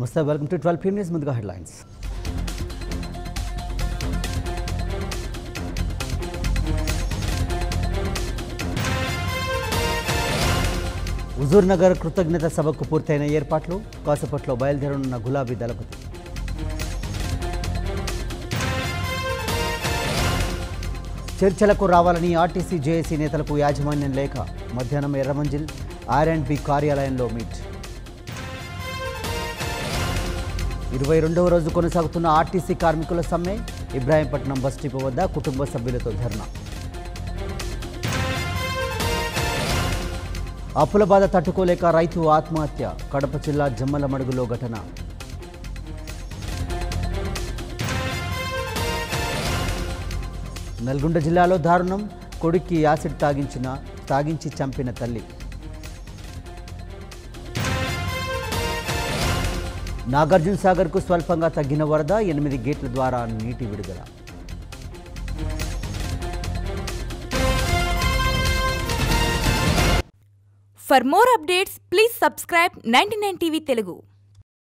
నమస్తే welcome to twelve P news ముందుగా headlines Huzur Nagar కృతజ్ఞత సభకు పూర్తయిన ఏర్పాట్లు కాసేపట్లో బయలుదేరనున్న గులాబీ దళపతి చర్చలకు రావాలని ఆర్టీసీ జేఏసీ నేతలకు యాజమాన్యం లేఖ మధ్యాహ్నం ఎర్రమంజిల్ ఆర్ అండ్ బి కార్యాలయంలో మీట్ ఇరవై రెండవ రోజు కొనసాగుతున్న ఆర్టీసీ కార్మికుల సమ్మె ఇబ్రాహీంపట్నం బస్ డిపో వద్ద కుటుంబ సభ్యులతో ధర్నా అప్పుల బాధ తట్టుకోలేక రైతు ఆత్మహత్య కడప జిల్లా జమ్మల మడుగులో ఘటన నల్గొండ జిల్లాలో దారుణం కొడుక్కి యాసిడ్ తాగించిన తాగించి చంపిన తల్లి నాగార్జున సాగర్కు స్వల్పంగా తగ్గిన వరద ఎనిమిది గేట్ల ద్వారా నీటి విడుదల For more updates, please subscribe 99 TV Telugu.